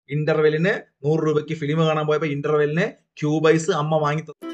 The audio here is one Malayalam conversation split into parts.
ഇന്റർവെല്ലിന് നൂറ് രൂപയ്ക്ക് ഫിലിം കാണാൻ പോയപ്പോ ഇന്റർവെല്ലിന് ക്യൂബൈസ് അമ്മ വാങ്ങി തന്നു.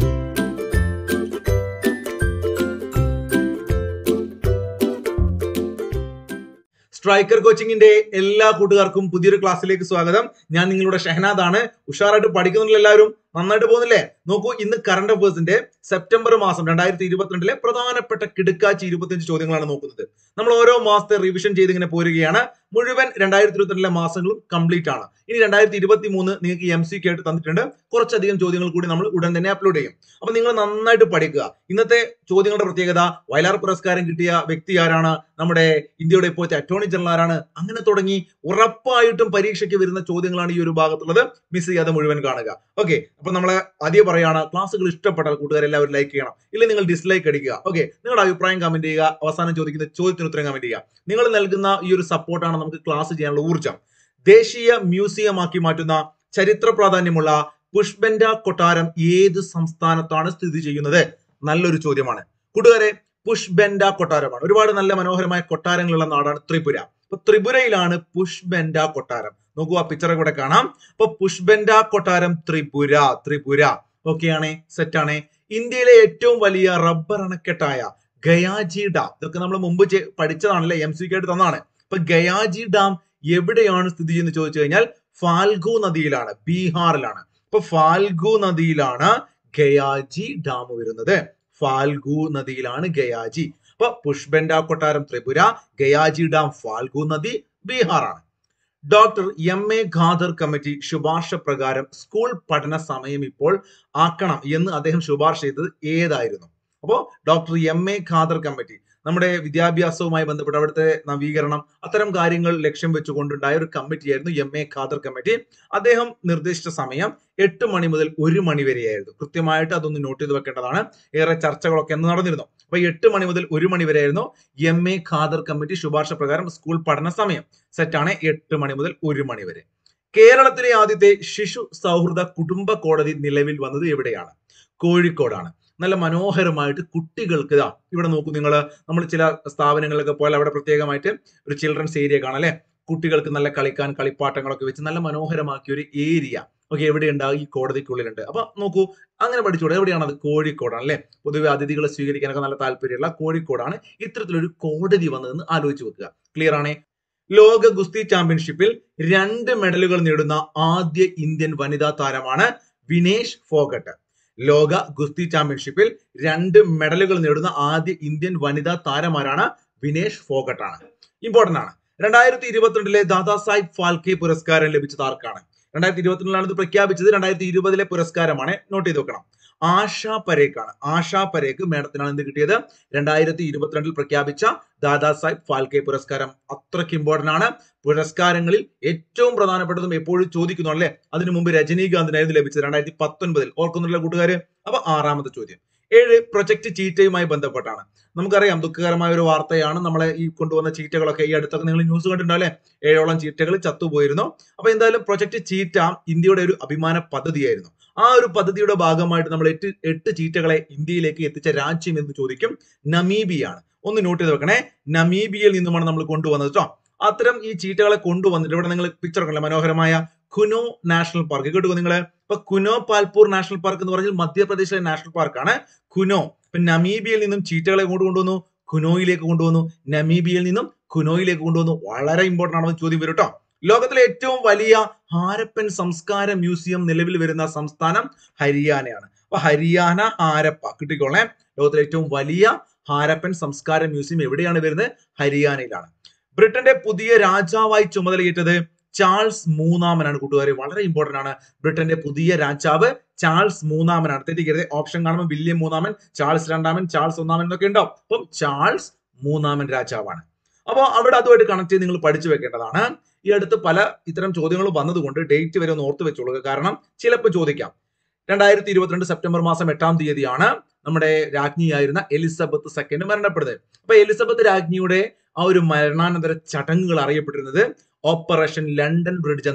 സ്ട്രൈക്കർ കോച്ചിങ്ങിന്റെ എല്ലാ കൂട്ടുകാർക്കും പുതിയൊരു ക്ലാസ്സിലേക്ക് സ്വാഗതം ഞാൻ നിങ്ങളുടെ ഷഹനാദ് ആണ് ഉഷാറായിട്ട് പഠിക്കുന്നില്ല എല്ലാവരും നന്നായിട്ട് പോകുന്നില്ലേ നോക്കൂ ഇന്ന് കറണ്ട് അഫേഴ്സിന്റെ സെപ്റ്റംബർ മാസം രണ്ടായിരത്തി ഇരുപത്തിരണ്ടിലെ പ്രധാനപ്പെട്ട കിടുക്കാച്ചി ഇരുപത്തിയഞ്ച് ചോദ്യങ്ങളാണ് നോക്കുന്നത് നമ്മൾ ഓരോ മാസത്തെ റിവിഷൻ ചെയ്ത് ഇങ്ങനെ പോരുകയാണ് മുഴുവൻ രണ്ടായിരത്തി ഇരുപത്തിരണ്ടിലെ മാസങ്ങളും കംപ്ലീറ്റ് ആണ് ഇനി രണ്ടായിരത്തി ഇരുപത്തി മൂന്ന് നിങ്ങൾക്ക് എം സി ആയിട്ട് തന്നിട്ടുണ്ട് കുറച്ചധികം ചോദ്യങ്ങൾ കൂടി നമ്മൾ ഉടൻ തന്നെ അപ്ലോഡ് ചെയ്യും അപ്പൊ നിങ്ങൾ നന്നായിട്ട് പഠിക്കുക ഇന്നത്തെ ചോദ്യങ്ങളുടെ പ്രത്യേകത വയലാർ പുരസ്കാരം കിട്ടിയ വ്യക്തി ആരാണ് നമ്മുടെ ഇന്ത്യയുടെ ഇപ്പോഴത്തെ അറ്റോർണി ജനറൽ ആരാണ് അങ്ങനെ തുടങ്ങി ഉറപ്പായിട്ടും പരീക്ഷയ്ക്ക് വരുന്ന ചോദ്യങ്ങളാണ് ഈ ഒരു ഭാഗത്തുള്ളത് മിസ് ചെയ്യാതെ മുഴുവൻ കാണുക ഓക്കെ അപ്പൊ നമ്മളെ ആദ്യം പറയാണ് ക്ലാസ്സുകൾ ഇഷ്ടപ്പെട്ടാൽ കൂട്ടുകാർ എല്ലാവരും ലൈക്ക് ചെയ്യണം ഇല്ല നിങ്ങൾ ഡിസ്ലൈക്ക് അടിക്കുക ഓക്കെ നിങ്ങളുടെ അഭിപ്രായം കമന്റ് ചെയ്യുക അവസാനം ചോദിക്കുന്ന ചോദ്യത്തിന് ഉത്തരം കമന്റ് ചെയ്യുക നിങ്ങൾ നൽകുന്ന ഈ ഒരു സപ്പോർട്ടാണ് നമുക്ക് ക്ലാസ് ചെയ്യാനുള്ള ഊർജ്ജം ദേശീയ മ്യൂസിയം ആക്കി മാറ്റുന്ന ചരിത്ര പ്രാധാന്യമുള്ള പുഷ്പെൻഡ കൊട്ടാരം ഏത് സംസ്ഥാനത്താണ് സ്ഥിതി ചെയ്യുന്നത് നല്ലൊരു ചോദ്യമാണ് കൂട്ടുകാരെ പുഷ്ബെൻഡ കൊട്ടാരമാണ് ഒരുപാട് നല്ല മനോഹരമായ കൊട്ടാരങ്ങളുള്ള നാടാണ് ത്രിപുര അപ്പൊ ത്രിപുരയിലാണ് പുഷ്ബെൻഡ കൊട്ടാരം നോക്കൂ ആ പിക്ചർ കൂടെ കാണാം അപ്പൊ പുഷ്ബെൻഡ കൊട്ടാരം ത്രിപുര ത്രിപുര ഓക്കെയാണ് സെറ്റാണ് ഇന്ത്യയിലെ ഏറ്റവും വലിയ റബ്ബർ അണക്കെട്ടായ ഗയാജി ഡാം ഇതൊക്കെ നമ്മൾ മുമ്പ് ചെ- പഠിച്ചതാണല്ലേ എം സി ആയിട്ട് തന്നാണ് അപ്പൊ ഗയാജി ഡാം എവിടെയാണ് സ്ഥിതി ചെയ്യുന്നത് ചോദിച്ചു കഴിഞ്ഞാൽ ഫാൽഗു നദിയിലാണ് ബീഹാറിലാണ് അപ്പൊ ഫാൽഗു നദിയിലാണ് ഗയാജി ഡാം വരുന്നത് ഫാൽഗു നദിയിലാണ് ഗയാജി അപ്പൊ പുഷ്ബെൻഡ കൊട്ടാരം ത്രിപുര ഗയാജി ഡാം ഫാൽഗു നദി ബീഹാറാണ് doctor M A Khader committee ശുപാർശ പ്രകാരം സ്കൂൾ പഠന സമയം ഇപ്പോൾ ആക്കണം എന്ന് അദ്ദേഹം ശുപാർശ ചെയ്തത് ഏതായിരുന്നു അപ്പോ doctor M A Khader committee നമ്മുടെ വിദ്യാഭ്യാസവുമായി ബന്ധപ്പെട്ട അവിടുത്തെ നവീകരണം അത്തരം കാര്യങ്ങൾ ലക്ഷ്യം വെച്ചുകൊണ്ടുണ്ടായ ഒരു കമ്മിറ്റിയായിരുന്നു എം എ ഖാദർ കമ്മിറ്റി അദ്ദേഹം നിർദ്ദേശിച്ച സമയം എട്ട് മണി മുതൽ ഒരു മണി വരെയായിരുന്നു കൃത്യമായിട്ട് അതൊന്ന് നോട്ട് ചെയ്ത് വെക്കേണ്ടതാണ് ഏറെ ചർച്ചകളൊക്കെ അന്ന് നടന്നിരുന്നു അപ്പൊ എട്ട് മണി മുതൽ ഒരു മണി വരെയായിരുന്നു എം എ ഖാദർ കമ്മിറ്റി ശുപാർശ പ്രകാരം സ്കൂൾ പഠന സമയം സെറ്റാണ് എട്ട് മണി മുതൽ ഒരു മണി വരെ കേരളത്തിലെ ആദ്യത്തെ ശിശു സൗഹൃദ കുടുംബ കോടതി നിലവിൽ വന്നത് എവിടെയാണ് കോഴിക്കോടാണ് നല്ല മനോഹരമായിട്ട് കുട്ടികൾക്ക് ഇതാ ഇവിടെ നോക്കൂ നിങ്ങൾ നമ്മൾ ചില സ്ഥാപനങ്ങളിലൊക്കെ പോയാൽ അവിടെ പ്രത്യേകമായിട്ട് ഒരു ചിൽഡ്രൻസ് ഏരിയ കാണാം അല്ലെ കുട്ടികൾക്ക് നല്ല കളിക്കാൻ കളിപ്പാട്ടങ്ങളൊക്കെ വെച്ച് നല്ല മനോഹരമാക്കിയ ഒരു ഏരിയ ഓക്കെ എവിടെയുണ്ടാവും ഈ കോടതിക്കുള്ളിലുണ്ട് അപ്പൊ നോക്കൂ അങ്ങനെ പഠിച്ചൂടെ എവിടെയാണ് അത് കോഴിക്കോടാണ് അല്ലെ പൊതുവെ അതിഥികളെ സ്വീകരിക്കാനൊക്കെ നല്ല താല്പര്യമുള്ള കോഴിക്കോടാണ് ഇത്തരത്തിലൊരു കോടതി വന്നതെന്ന് ആലോചിച്ച് വെക്കുക ക്ലിയർ ആണേ ലോക ഗുസ്തി ചാമ്പ്യൻഷിപ്പിൽ രണ്ട് മെഡലുകൾ നേടുന്ന ആദ്യ ഇന്ത്യൻ വനിതാ താരമാണ് വിനേഷ് ഫോഗട്ട് ലോക ഗുസ്തി ചാമ്പ്യൻഷിപ്പിൽ രണ്ട് മെഡലുകൾ നേടുന്ന ആദ്യ ഇന്ത്യൻ വനിതാ താരമാരാണ് വിനേഷ് ഫോഗട്ട് ആണ് ഇമ്പോർട്ടന്റ് ആണ് രണ്ടായിരത്തി ഇരുപത്തിരണ്ടിലെ ദാദാ സാഹിബ് ഫാൽക്കെ പുരസ്കാരം ലഭിച്ചത് ആർക്കാണ് രണ്ടായിരത്തി ഇരുപത്തിരണ്ടിലാണ് ഇത് പ്രഖ്യാപിച്ചത് രണ്ടായിരത്തി ഇരുപതിലെ പുരസ്കാരമാണ് നോട്ട് ചെയ്ത് വെക്കണം ആശാ പരേക്കാണ് ആശാ പരേക്ക് മേഡത്തിനാണ് എന്ത് കിട്ടിയത് രണ്ടായിരത്തി ഇരുപത്തിരണ്ടിൽ പ്രഖ്യാപിച്ച ദാദാ സാഹിബ് ഫാൽക്കെ പുരസ്കാരം അത്രയ്ക്ക് ഇമ്പോർട്ടന്റ് ആണ് പുരസ്കാരങ്ങളിൽ ഏറ്റവും പ്രധാനപ്പെട്ടതും എപ്പോഴും ചോദിക്കുന്നു അല്ലേ അതിനു മുമ്പ് രജനീകാന്തിനായിരുന്നു ലഭിച്ചത് രണ്ടായിരത്തി പത്തൊൻപതിൽ ഓർക്കുന്നില്ല കൂട്ടുകാര് അപ്പൊ ആറാമത്തെ ചോദ്യം ഏഴ് പ്രൊജക്ട് ചീറ്റയുമായി ബന്ധപ്പെട്ടാണ് നമുക്കറിയാം ദുഃഖകരമായ ഒരു വാർത്തയാണ് നമ്മളെ ഈ കൊണ്ടുവന്ന ചീറ്റകളൊക്കെ ഈ അടുത്തൊക്കെ നിങ്ങൾ ന്യൂസ് കണ്ടിട്ടുണ്ടോ അല്ലെ ഏഴോളം ചീറ്റകൾ ചത്തുപോയിരുന്നു അപ്പൊ എന്തായാലും പ്രൊജക്ട് ചീറ്റ ഇന്ത്യയുടെ ഒരു അഭിമാന പദ്ധതിയായിരുന്നു ആ ഒരു പദ്ധതിയുടെ ഭാഗമായിട്ട് നമ്മൾ എട്ട് എട്ട് ചീറ്റകളെ ഇന്ത്യയിലേക്ക് എത്തിച്ച രാജ്യം എന്ന് ചോദിക്കും നമീബിയാണ് ഒന്ന് നോട്ട് ചെയ്ത് വെക്കണേ നമീബിയയിൽ നിന്നുമാണ് നമ്മൾ കൊണ്ടുവന്നത് കേട്ടോ അത്തരം ഈ ചീറ്റകളെ കൊണ്ടുവന്നിട്ട് ഇവിടെ നിങ്ങൾ പിക്ചർ കണ്ടല്ലേ മനോഹരമായ കുനോ നാഷണൽ പാർക്ക് കേട്ടോ നിങ്ങൾ ഇപ്പൊ കുനോ പാൽപൂർ നാഷണൽ പാർക്ക് എന്ന് പറഞ്ഞാൽ മധ്യപ്രദേശിലെ നാഷണൽ പാർക്കാണ് കുനോ ഇപ്പൊ നമീബിയയിൽ നിന്നും ചീറ്റകളെ കൊണ്ട് കൊണ്ടുവന്നു കുനോയിലേക്ക് കൊണ്ടുവന്നു നമീബിയയിൽ നിന്നും കുനോയിലേക്ക് കൊണ്ടുവന്നു വളരെ ഇമ്പോർട്ടന്റ് ആണെന്ന് ചോദ്യം വരും കേട്ടോ ലോകത്തിലെ ഏറ്റവും വലിയ ഹാരപ്പൻ സംസ്കാര മ്യൂസിയം നിലവിൽ വരുന്ന സംസ്ഥാനം ഹരിയാനയാണ് അപ്പൊ ഹരിയാന ഹാരപ്പ കിട്ടിക്കോളേ ലോകത്തിലെ ഏറ്റവും വലിയ ഹാരപ്പൻ സംസ്കാര മ്യൂസിയം എവിടെയാണ് വരുന്നത് ഹരിയാനയിലാണ് ബ്രിട്ടന്റെ പുതിയ രാജാവായി ചുമതലയേറ്റത് ചാൾസ് മൂന്നാമനാണ് കൂട്ടുകാരെ വളരെ ഇമ്പോർട്ടന്റ് ആണ് ബ്രിട്ടന്റെ പുതിയ രാജാവ് ചാൾസ് മൂന്നാമനാണ് തെറ്റിക്കരുത് ഓപ്ഷൻ കാണുമ്പോൾ വില്യം മൂന്നാമൻ ചാൾസ് രണ്ടാമൻ ചാൾസ് ഒന്നാമൻ എന്നൊക്കെ ഉണ്ടാവും അപ്പം ചാൾസ് മൂന്നാമൻ രാജാവാണ് അപ്പോൾ അവിടെ അതുമായിട്ട് കണക്ട് ചെയ്ത് നിങ്ങൾ പഠിച്ചു വെക്കേണ്ടതാണ് ഈ അടുത്ത് പല ഇത്തരം ചോദ്യങ്ങൾ വന്നതുകൊണ്ട് ഡേറ്റ് വരെ ഒന്ന് ഓർത്ത് വെച്ചോളുക കാരണം ചിലപ്പോൾ ചോദിക്കാം രണ്ടായിരത്തി ഇരുപത്തിരണ്ട് സെപ്റ്റംബർ മാസം എട്ടാം തീയതിയാണ് നമ്മുടെ രാജ്ഞിയായിരുന്ന എലിസബത്ത് സെക്കൻഡ് മരണപ്പെടുന്നത് അപ്പൊ എലിസബത്ത് രാജ്ഞിയുടെ ആ ഒരു മരണാനന്തര ചടങ്ങുകൾ അറിയപ്പെട്ടിരുന്നത് ഓപ്പറേഷൻ ലണ്ടൻ ബ്രിഡ്ജ് എന്നാണ്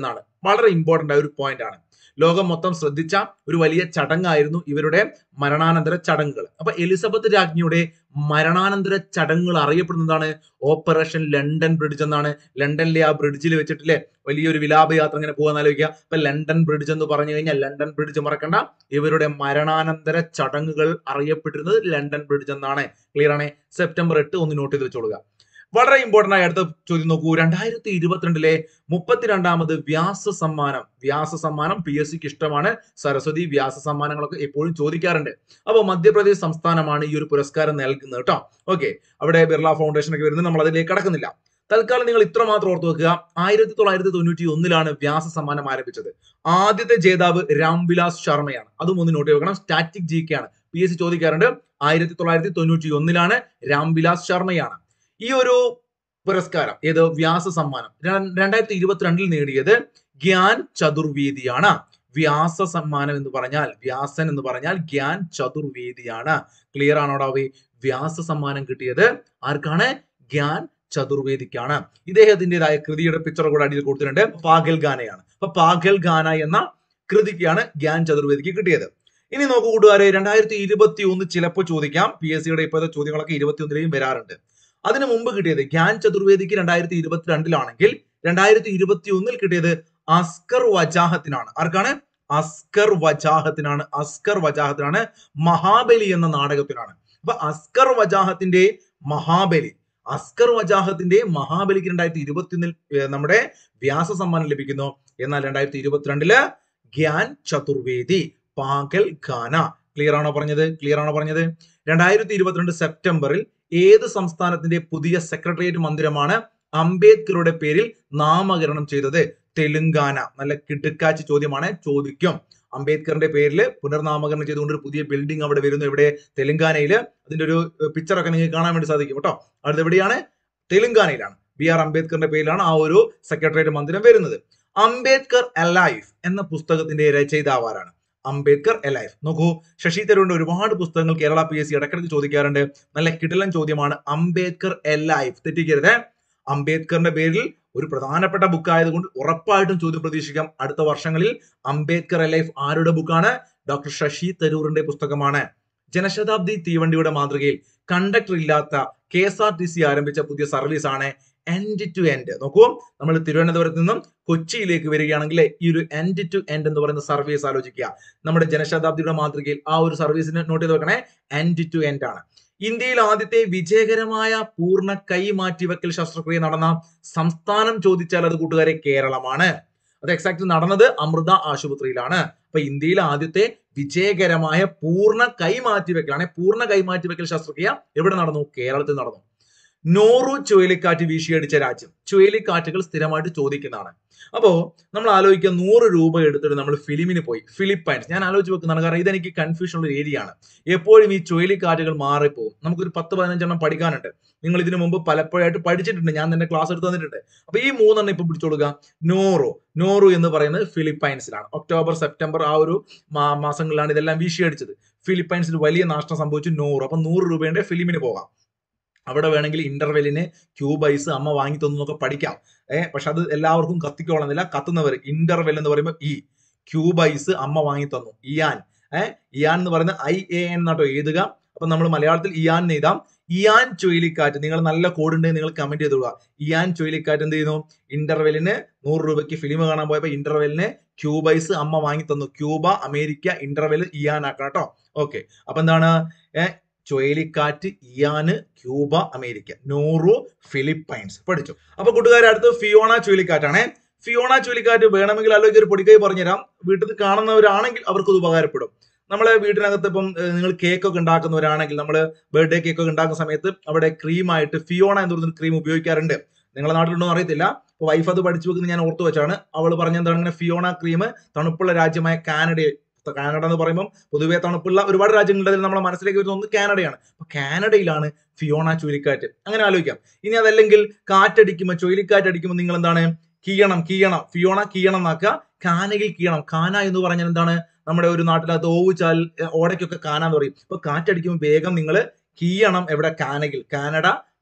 വളരെ ഇമ്പോർട്ടന്റ് ആയ ഒരു പോയിന്റ് ആണ് ലോകം മൊത്തം ശ്രദ്ധിച്ച ഒരു വലിയ ചടങ്ങായിരുന്നു ഇവരുടെ മരണാനന്തര ചടങ്ങുകൾ അപ്പൊ എലിസബത്ത് രാജ്ഞിയുടെ മരണാനന്തര ചടങ്ങുകൾ അറിയപ്പെടുന്നതാണ് ഓപ്പറേഷൻ ലണ്ടൻ ബ്രിഡ്ജ് എന്നാണ് ലണ്ടനിലെ ആ ബ്രിഡ്ജിൽ വെച്ചിട്ടില്ലേ വലിയൊരു വിലാപയാത്ര ഇങ്ങനെ പോകാൻ ആലോചിക്കുക അപ്പൊ ലണ്ടൻ ബ്രിഡ്ജ് എന്ന് പറഞ്ഞു കഴിഞ്ഞാൽ ലണ്ടൻ ബ്രിഡ്ജ് മറക്കണ്ട ഇവരുടെ മരണാനന്തര ചടങ്ങുകൾ അറിയപ്പെട്ടിരുന്നത് ലണ്ടൻ ബ്രിഡ്ജ് എന്നാണ് ക്ലിയർ ആണ് സെപ്റ്റംബർ എട്ട് ഒന്ന് നോട്ട് ചെയ്ത് വെച്ചോളുക വളരെ ഇമ്പോർട്ടന്റ് ആയ അടുത്ത ചോദ്യം നോക്കൂ രണ്ടായിരത്തി ഇരുപത്തിരണ്ടിലെ മുപ്പത്തിരണ്ടാമത് വ്യാസ സമ്മാനം വ്യാസ സമ്മാനം പി എസ് സിക്ക് ഇഷ്ടമാണ് സരസ്വതി വ്യാസ സമ്മാനങ്ങളൊക്കെ എപ്പോഴും ചോദിക്കാറുണ്ട് അപ്പോൾ മധ്യപ്രദേശ് സംസ്ഥാനമാണ് ഈ ഒരു പുരസ്കാരം നൽകുന്നത് കേട്ടോ ഓക്കെ അവിടെ ബിർള ഫൗണ്ടേഷൻ ഒക്കെ വരുന്നത് നമ്മൾ അതിലേക്ക് കടക്കുന്നില്ല തൽക്കാലം നിങ്ങൾ ഇത്ര മാത്രം ഓർത്ത് വെക്കുക ആയിരത്തി തൊള്ളായിരത്തി തൊണ്ണൂറ്റി ഒന്നിലാണ് വ്യാസ സമ്മാനം ആരംഭിച്ചത് ആദ്യത്തെ ജേതാവ് രാംവിലാസ് ശർമ്മയാണ് അതും ഒന്ന് നോട്ട് വെക്കണം സ്റ്റാറ്റിക് ജി കെ ആണ് പി എസ് സി ചോദിക്കാറുണ്ട് ആയിരത്തി തൊള്ളായിരത്തി തൊണ്ണൂറ്റി ഒന്നിലാണ് രാംവിലാസ് ശർമ്മയാണ് ഈ ഒരു പുരസ്കാരം ഏത് വ്യാസ സമ്മാനം രണ്ടായിരത്തി ഇരുപത്തിരണ്ടിൽ നേടിയത് ഗ്യാൻ ചതുർവേദിയാണ് വ്യാസ സമ്മാനം എന്ന് പറഞ്ഞാൽ വ്യാസൻ എന്ന് പറഞ്ഞാൽ ഗ്യാൻ ചതുർവേദിയാണ് ക്ലിയർ ആണോടാ വേ വ്യാസ സമ്മാനം കിട്ടിയത് ആർക്കാണ് ഗ്യാൻ ചതുർവേദിക്കാണ് ഇദ്ദേഹത്തിൻ്റെതായ കൃതിയുടെ പിക്ചർ കൂടെ അടിയിൽ കൊടുത്തിട്ടുണ്ട് പാഗൽ ഗാനയാണ് അപ്പൊ പാഗൽ ഗാന എന്ന കൃതിക്കാണ് ഗ്യാൻ ചതുർവേദിക്ക് കിട്ടിയത് ഇനി നോക്കൂ കൂട്ടുകാരെ രണ്ടായിരത്തി ഇരുപത്തി ഒന്ന് ചിലപ്പോൾ ചോദിക്കാം പി എസ് സിയുടെ ഇപ്പോഴത്തെ ചോദ്യങ്ങളൊക്കെ ഇരുപത്തി ഒന്നിലെയും വരാറുണ്ട് അതിനു മുമ്പ് കിട്ടിയത് ഗ്യാൻ ചതുർവേദിക്ക് രണ്ടായിരത്തി ഇരുപത്തിരണ്ടിലാണെങ്കിൽ രണ്ടായിരത്തി ഇരുപത്തി ഒന്നിൽ കിട്ടിയത് അസ്കർ വജാഹത്തിനാണ് ആർക്കാണ് അസ്കർ വജാഹത്തിനാണ് അസ്കർ വജാഹത്തിനാണ് മഹാബലി എന്ന നാടകത്തിനാണ് അപ്പൊ അസ്കർ വജാഹത്തിന്റെ മഹാബലി അസ്കർ വജാഹത്തിന്റെ മഹാബലിക്ക് രണ്ടായിരത്തി ഇരുപത്തിയൊന്നിൽ നമ്മുടെ വ്യാസ സമ്മാനം ലഭിക്കുന്നു എന്നാൽ രണ്ടായിരത്തി ഇരുപത്തിരണ്ടില് ഗ്യാൻ ചതുർവേദി പാകൽ ഖാന ക്ലിയർ ആണോ പറഞ്ഞത് ക്ലിയർ ആണോ പറഞ്ഞത് രണ്ടായിരത്തി ഇരുപത്തിരണ്ട് സെപ്റ്റംബറിൽ ഏത് സംസ്ഥാനത്തിന്റെ പുതിയ സെക്രട്ടേറിയറ്റ് മന്ദിരമാണ് അംബേദ്കറുടെ പേരിൽ നാമകരണം ചെയ്തത് തെലുങ്കാന നല്ല കിടുക്കാച്ചി ചോദ്യമാണ് ചോദിക്കും അംബേദ്കറിന്റെ പേരിൽ പുനർനാമകരണം ചെയ്തുകൊണ്ട് ഒരു പുതിയ ബിൽഡിംഗ് അവിടെ വരുന്നു ഇവിടെ തെലുങ്കാനയില് അതിന്റെ ഒരു പിക്ചർ ഒക്കെ നിങ്ങൾക്ക് കാണാൻ വേണ്ടി സാധിക്കും കേട്ടോ അടുത്ത് എവിടെയാണ് തെലുങ്കാനയിലാണ് ബി ആർ അംബേദ്കറിന്റെ പേരിലാണ് ആ ഒരു സെക്രട്ടേറിയറ്റ് മന്ദിരം വരുന്നത് അംബേദ്കർ അലൈഫ് എന്ന പുസ്തകത്തിന്റെ രചയിതാവാരാണ് അംബേദ്കർ എലൈഫ് നോക്കൂ ശശി തരൂരിന്റെ ഒരുപാട് പുസ്തകങ്ങൾ കേരള പി എസ് സി ഇടക്കിടക്ക് ചോദിക്കാറുണ്ട് നല്ല കിടിലൻ ചോദ്യമാണ് അംബേദ്കർ എലൈഫ് തെറ്റിക്കരുത് അംബേദ്കറിന്റെ പേരിൽ ഒരു പ്രധാനപ്പെട്ട ബുക്ക് ആയതുകൊണ്ട് ഉറപ്പായിട്ടും ചോദ്യം പ്രതീക്ഷിക്കാം അടുത്ത വർഷങ്ങളിൽ അംബേദ്കർ എലൈഫ് ആരുടെ ബുക്കാണ് ഡോക്ടർ ശശി തരൂറിന്റെ പുസ്തകമാണ് ജനശതാബ്ദി തീവണ്ടിയുടെ മാതൃകയിൽ കണ്ടക്ടർ ഇല്ലാത്ത K S R T C ആരംഭിച്ച പുതിയ സർവീസ് ആണ് എൻഡ് ടു എൻഡ് നോക്കൂ നമ്മൾ തിരുവനന്തപുരത്ത് നിന്നും കൊച്ചിയിലേക്ക് വരികയാണെങ്കിൽ ഈ ഒരു എൻഡ് ടു എൻഡ് എന്ന് പറയുന്ന സർവീസ് ആലോചിക്കുക നമ്മുടെ ജനശതാബ്ദിയുടെ മാതൃകയിൽ ആ ഒരു സർവീസിന് നോട്ട് ചെയ്ത് വെക്കണേ എൻഡ് ടു എൻഡ് ആണ് ഇന്ത്യയിൽ ആദ്യത്തെ വിജയകരമായ പൂർണ്ണ കൈമാറ്റിവെക്കൽ ശസ്ത്രക്രിയ നടന്ന സംസ്ഥാനം ചോദിച്ചാൽ അത് കൂട്ടുകാരെ കേരളമാണ് അത് എക്സാക്ട് നടന്നത് അമൃത ആശുപത്രിയിലാണ് അപ്പൊ ഇന്ത്യയിലെ ആദ്യത്തെ വിജയകരമായ പൂർണ്ണ കൈമാറ്റിവെക്കലാണ് പൂർണ്ണ കൈമാറ്റിവെക്കൽ ശസ്ത്രക്രിയ എവിടെ നടന്നു കേരളത്തിൽ നടന്നു നോറു ചുഴലിക്കാറ്റ് വീശിയടിച്ച രാജ്യം ചുഴലിക്കാറ്റുകൾ സ്ഥിരമായിട്ട് ചോദിക്കുന്നതാണ് അപ്പോ നമ്മൾ ആലോചിക്കുക നൂറ് രൂപ എടുത്തിട്ട് നമ്മൾ ഫിലിമിന് പോയി ഫിലിപ്പൈൻസ് ഞാൻ ആലോചിച്ച് വെക്കുന്നതാണ് കാരണം ഇതെനിക്ക് കൺഫ്യൂഷൻ ഉള്ള ഒരു ഏരിയ ആണ് എപ്പോഴും ഈ ചുഴലിക്കാറ്റുകൾ മാറിപ്പോകും നമുക്കൊരു പത്ത് പതിനഞ്ചെണ്ണം പഠിക്കാനുണ്ട് നിങ്ങൾ ഇതിനു മുമ്പ് പലപ്പോഴായിട്ട് പഠിച്ചിട്ടുണ്ട് ഞാൻ തന്നെ ക്ലാസ് എടുത്ത് തന്നിട്ടുണ്ട് അപ്പൊ ഈ മൂന്നെണ്ണം ഇപ്പൊ പിടിച്ചോളുക നോറോ നോറു എന്ന് പറയുന്നത് ഫിലിപ്പൈൻസിലാണ് ഒക്ടോബർ സെപ്റ്റംബർ ആ ഒരു മാസങ്ങളിലാണ് ഇതെല്ലാം വീശിയടിച്ചത് ഫിലിപ്പൈൻസിൽ വലിയ നാശം സംഭവിച്ചു നൂറ് അപ്പൊ നൂറ് രൂപയുടെ ഫിലിമിന് പോകാം അവിടെ വേണമെങ്കിൽ ഇന്റർവെല്ലിന് ക്യൂബ് ഐസ് അമ്മ വാങ്ങി തന്നൊക്കെ പഠിക്കാം ഏഹ് പക്ഷെ അത് എല്ലാവർക്കും കത്തിക്കോളന്നില്ല കത്തുന്നവർ ഇന്റർവെൽ എന്ന് പറയുമ്പോൾ ഈ ക്യൂബ് ഐസ് അമ്മ വാങ്ങി തന്നു ഇയാൻ ഏഹ് ഇയാൻ എന്ന് പറയുന്നത് ഐ എ എൻ എന്നാട്ടോ എഴുതുക അപ്പൊ നമ്മൾ മലയാളത്തിൽ ഇയാൻ എന്ന് എഴുതാം ഇയാൻ ചുഴലിക്കാറ്റ് നിങ്ങൾ നല്ല കോഡ് ഉണ്ടെങ്കിൽ നിങ്ങൾ കമന്റ് ചെയ്തോളുക ഇയാൻ ചുഴലിക്കാറ്റ് എന്ത് ചെയ്യുന്നു ഇന്റർവെല്ലിന് നൂറ് രൂപയ്ക്ക് ഫിലിം കാണാൻ പോയപ്പോ ഇന്റർവെല്ലിന് ക്യൂബ് ഐസ് അമ്മ വാങ്ങി തന്നു ക്യൂബ അമേരിക്ക ഇന്റർവെൽ ഇയാൻ ആക്കണം കേട്ടോ ഓക്കെ അപ്പൊ എന്താണ് ഏഹ് ചുഴലിക്കാറ്റ് ഇയാന് ക്യൂബ അമേരിക്ക നോറു ഫിലിപ്പൈൻസ് പഠിച്ചു അപ്പൊ കൂട്ടുകാരെ അടുത്ത് ഫിയോണ ചുഴലിക്കാറ്റാണ് ഫിയോണ ചുഴലിക്കാറ്റ് വേണമെങ്കിൽ അല്ലെങ്കിൽ ഒരു പൊടിക്കൈ പറഞ്ഞുതരാം വീട്ടിൽ കാണുന്നവരാണെങ്കിൽ അവർക്ക് ഇത് ഉപകാരപ്പെടും നമ്മളെ വീട്ടിനകത്ത് ഇപ്പം നിങ്ങൾ കേക്ക് ഒക്കെ ഉണ്ടാക്കുന്നവരാണെങ്കിൽ നമ്മൾ ബർത്ത്ഡേ കേക്ക് ഒക്കെ ഉണ്ടാക്കുന്ന സമയത്ത് അവിടെ ക്രീമായിട്ട് ഫിയോണ എന്ന് പറയുന്ന ക്രീം ഉപയോഗിക്കാറുണ്ട് നിങ്ങളുടെ നാട്ടിലുണ്ടോ അറിയത്തില്ല അപ്പൊ വൈഫ് അത് പഠിച്ചു വെക്കുന്നത് ഞാൻ ഓർത്തു വെച്ചാണ് അവൾ പറഞ്ഞെന്താണ് ഇങ്ങനെ ഫിയോണ ക്രീം തണുപ്പുള്ള രാജ്യമായ കാനഡയിൽ കാനഡ എന്ന് പറയുമ്പോൾ പൊതുവെ തണുപ്പുള്ള ഒരുപാട് രാജ്യങ്ങളുടെ അതിൽ നമ്മളെ മനസ്സിലേക്ക് വരുന്ന ഒന്ന് കാനഡയാണ് അപ്പൊ കാനഡയിലാണ് ഫിയോണ ചുഴലിക്കാറ്റ് അങ്ങനെ ആലോചിക്കാം ഇനി അതല്ലെങ്കിൽ കാറ്റടിക്കുമ്പോൾ ചുഴലിക്കാറ്റ് അടിക്കുമ്പോൾ നിങ്ങൾ എന്താണ് കീയണം കീയണം ഫിയോണ കീയണം എന്നാക്കുക കാനയിൽ കീയണം കാന എന്ന് പറഞ്ഞാൽ എന്താണ് നമ്മുടെ ഒരു നാട്ടിനകത്ത് ഓവുചാൽ ഓടയ്ക്കൊക്കെ കാന എന്ന് പറയും അപ്പൊ കാറ്റടിക്കുമ്പോൾ വേഗം നിങ്ങൾ കീയണം എവിടെ കാനകിൽ കാനഡ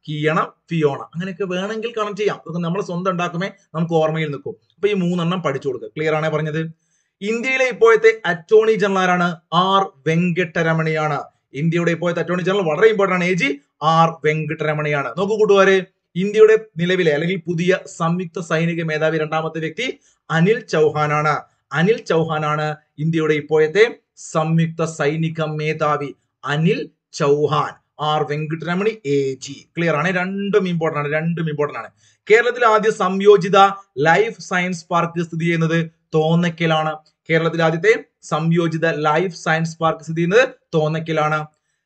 കീയണം ഫിയോണ അങ്ങനെയൊക്കെ വേണമെങ്കിൽ കണക്ട് ചെയ്യാം അതൊക്കെ നമ്മൾ സ്വന്തം ഉണ്ടാക്കുമേ നമുക്ക് ഓർമ്മയിൽ നിൽക്കും അപ്പൊ ഈ മൂന്നെണ്ണം പഠിച്ചു കൊടുക്കുക ക്ലിയർ ആണേ പറഞ്ഞത് ഇന്ത്യയിലെ ഇപ്പോഴത്തെ അറ്റോർണി ജനറൽ ആരാണ് ആർ വെങ്കട്ടരമണിയാണ് ഇന്ത്യയുടെ ഇപ്പോഴത്തെ അറ്റോർണി ജനറൽ വളരെ ഇമ്പോർട്ടന്റ് ആണ് എ ജി ആർ വെങ്കട്ടരമണിയാണ് നോക്കൂ കൂട്ടുകാരെ ഇന്ത്യയുടെ നിലവിലെ അല്ലെങ്കിൽ പുതിയ സംയുക്ത സൈനിക മേധാവി രണ്ടാമത്തെ വ്യക്തി അനിൽ ചൗഹാനാണ് അനിൽ ചൗഹാനാണ് ഇന്ത്യയുടെ ഇപ്പോഴത്തെ സംയുക്ത സൈനിക മേധാവി Anil Chauhan R Venkataramani A G clear ആണ് രണ്ടും ഇമ്പോർട്ടന്റ് ആണ് രണ്ടും ഇമ്പോർട്ടന്റ് ആണ് കേരളത്തിൽ ആദ്യ സംയോജിത ലൈഫ് സയൻസ് പാർക്ക് സ്ഥിതി ചെയ്യുന്നത് തോന്നയ്ക്കലാണ് കേരളത്തിൽ ആദ്യത്തെ സംയോജിത ലൈഫ് സയൻസ് പാർക്ക് സ്ഥിതി ചെയ്യുന്നത് തോന്നയ്ക്കലാണ്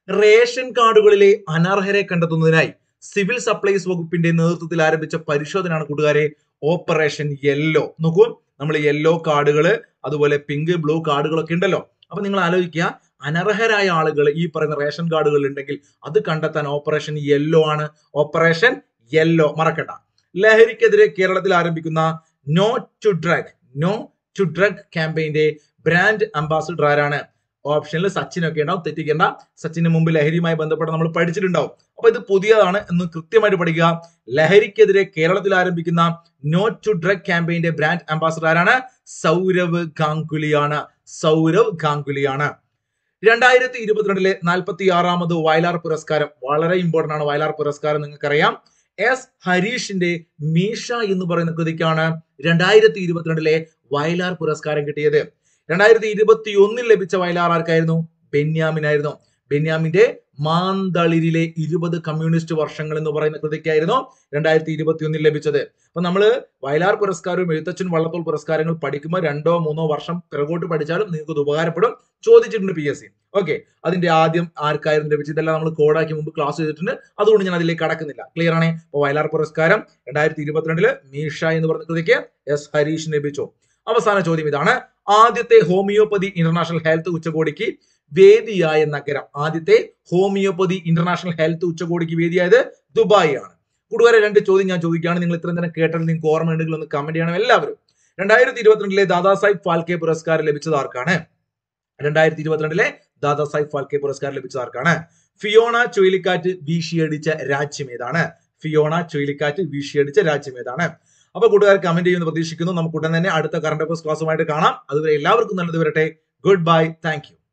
റേഷൻ കാർഡുകളിലെ അനർഹരെ കണ്ടെത്തുന്നതിനായി സിവിൽ സപ്ലൈസ് വകുപ്പിന്റെ നേതൃത്വത്തിൽ ആരംഭിച്ച പരിശോധനയാണ് കൂട്ടുകാരെ ഓപ്പറേഷൻ യെല്ലോ നോക്കൂ നമ്മൾ യെല്ലോ കാർഡുകൾ അതുപോലെ പിങ്ക് ബ്ലൂ കാർഡുകളൊക്കെ ഉണ്ടല്ലോ അപ്പൊ നിങ്ങൾ ആലോചിക്കുക അനർഹരായ ആളുകൾ ഈ പറയുന്ന റേഷൻ കാർഡുകൾ ഉണ്ടെങ്കിൽ അത് കണ്ടെത്താൻ ഓപ്പറേഷൻ യെല്ലോ ആണ് ഓപ്പറേഷൻ യെല്ലോ മറക്കണ്ട ലഹരിക്കെതിരെ കേരളത്തിൽ ആരംഭിക്കുന്ന no to drug no to drug ക്യാമ്പയിന്റെ ബ്രാൻഡ് അംബാസിഡർ ആരാണ് ഓപ്ഷനിൽ സച്ചിൻ ഒക്കെ ഉണ്ടാവും തെറ്റിക്കേണ്ട സച്ചിന് മുമ്പ് ലഹരിയുമായി ബന്ധപ്പെട്ട് നമ്മൾ പഠിച്ചിട്ടുണ്ടാവും അപ്പൊ ഇത് പുതിയതാണ് എന്ന് കൃത്യമായിട്ട് പഠിക്കുക ലഹരിക്കെതിരെ കേരളത്തിൽ ആരംഭിക്കുന്ന നോ ടു ഡ്രഗ് ക്യാമ്പയിന്റെ ബ്രാൻഡ് അംബാസിഡർ ആരാണ് സൗരവ് ഗാംഗുലിയാണ് സൗരവ് ഗാംഗുലിയാണ് രണ്ടായിരത്തി ഇരുപത്തിരണ്ടിലെ നാൽപ്പത്തി ആറാമത് വയലാർ പുരസ്കാരം വളരെ ഇമ്പോർട്ടന്റ് ആണ് വയലാർ പുരസ്കാരം നിങ്ങൾക്കറിയാം എസ് ഹരീഷിന്റെ മീഷ എന്ന് പറയുന്ന കൃതിക്കാണ് രണ്ടായിരത്തി ഇരുപത്തിരണ്ടിലെ വയലാർ പുരസ്കാരം കിട്ടിയത് രണ്ടായിരത്തി ഇരുപത്തി ഒന്നിൽ ലഭിച്ച വയലാർ ആർക്കായിരുന്നു ബെന്യാമിനായിരുന്നു ബെന്യാമിന്റെ മാന്തളിരിലെ ഇരുപത് കമ്മ്യൂണിസ്റ്റ് വർഷങ്ങൾ എന്ന് പറയുന്ന കൃതിക്കായിരുന്നു രണ്ടായിരത്തി ഇരുപത്തി ഒന്നിൽ ലഭിച്ചത് അപ്പൊ നമ്മള് വയലാർ പുരസ്കാരവും എഴുത്തച്ഛൻ വള്ളത്തോൾ പുരസ്കാരങ്ങൾ പഠിക്കുമ്പോൾ രണ്ടോ മൂന്നോ വർഷം പിറകോട്ട് പഠിച്ചാലും നിങ്ങൾക്ക് ഇത് ഉപകാരപ്പെടും ചോദിച്ചിട്ടുണ്ട് പി എസ് സി ഓക്കെ അതിന്റെ ആദ്യം ആർക്കായിരുന്നു ലഭിച്ചത് ഇതെല്ലാം നമ്മൾ കോഡാക്കി മുമ്പ് ക്ലാസ് ചെയ്തിട്ടുണ്ട് അതുകൊണ്ട് ഞാൻ അതിലേക്ക് കടക്കുന്നില്ല ക്ലിയർ ആണ് അപ്പോൾ വയലാർ പുരസ്കാരം രണ്ടായിരത്തി ഇരുപത്തിരണ്ടില് മീഷ എന്ന് പറഞ്ഞ കൃതിക്ക് എസ് ഹരീഷ് ലഭിച്ചു അവസാന ചോദ്യം ഇതാണ് ആദ്യത്തെ ഹോമിയോപ്പതി ഇന്റർനാഷണൽ ഹെൽത്ത് ഉച്ചകോടിക്ക് വേദിയായ നഗരം ആദ്യത്തെ ഹോമിയോപ്പതി ഇന്റർനാഷണൽ ഹെൽത്ത് ഉച്ചകോടിക്ക് വേദിയായത് ദുബായ് ആണ് കൂട്ടുകാരെ രണ്ട് ചോദ്യം ഞാൻ ചോദിക്കുകയാണ് നിങ്ങൾ ഇത്രയും തന്നെ കേട്ടാൽ നിങ്ങൾക്ക് ഓർമ്മയുണ്ടെങ്കിൽ ഒന്ന് കമന്റ് ചെയ്യണം എല്ലാവരും രണ്ടായിരത്തി ഇരുപത്തിരണ്ടിലെ ദാദാസാഹിബ് ഫാൽക്കെ പുരസ്കാരം ലഭിച്ചത് ആർക്കാണ് രണ്ടായിരത്തി ഇരുപത്തിരണ്ടിലെ ദാദാസാഹിബ് ഫാൽക്കെ പുരസ്കാരം ലഭിച്ചത് ആർക്കാണ് ഫിയോണ ചുഴലിക്കാറ്റ് വീശിയടിച്ച രാജ്യം ഏതാണ് ഫിയോണ ചുഴലിക്കാറ്റ് വീശിയടിച്ച രാജ്യം ഏതാണ് അപ്പൊ കൂട്ടുകാർ കമന്റ് ചെയ്യുമെന്ന് പ്രതീക്ഷിക്കുന്നു നമുക്ക് ഉടൻ തന്നെ അടുത്ത കറണ്ട് അഫയേഴ്സ് ക്ലാസ്സുമായിട്ട് കാണാം അതുവരെ എല്ലാവർക്കും നല്ലത് വരട്ടെ ഗുഡ് ബൈ താങ്ക് യു